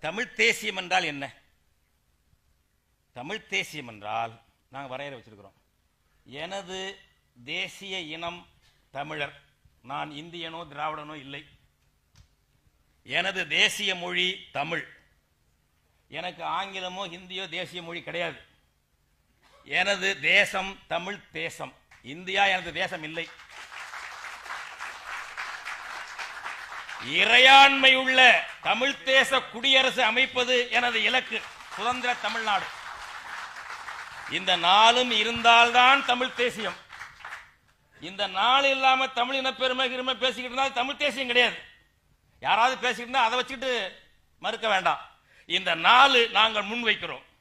தமிழ் தேசியம் என்றால் என்ன தமிழ் தேசியம் என்றால் நாங்கள் வரையறை வச்சிருக்கிறோம் எனது தேசிய இனம் தமிழர் நான் இந்தியனோ திராவிடனோ இல்லை எனது தேசிய மொழி தமிழ் எனக்கு ஆங்கிலமோ ஹிந்தியோ தேசிய மொழி கிடையாது எனது தேசம் தமிழ் தேசம் இந்தியா எனது தேசம் இல்லை இறையாண்மை உள்ள தமிழ் தேச குடியரசு அமைப்பது எனது இலக்கு சுதந்திர தமிழ்நாடு இந்த நாளும் இருந்தால்தான் தமிழ் தேசியம் இந்த நாள் இல்லாம தமிழ் இனப்பெருமை கிருமை பேசிக்கிட்டு இருந்தா அது தமிழ் தேசியம் கிடையாது யாராவது பேசிக்கிட்டு இருந்தா அதை வச்சுக்கிட்டு மறுக்க வேண்டாம் இந்த நாலு நாங்கள் முன்வைக்கிறோம்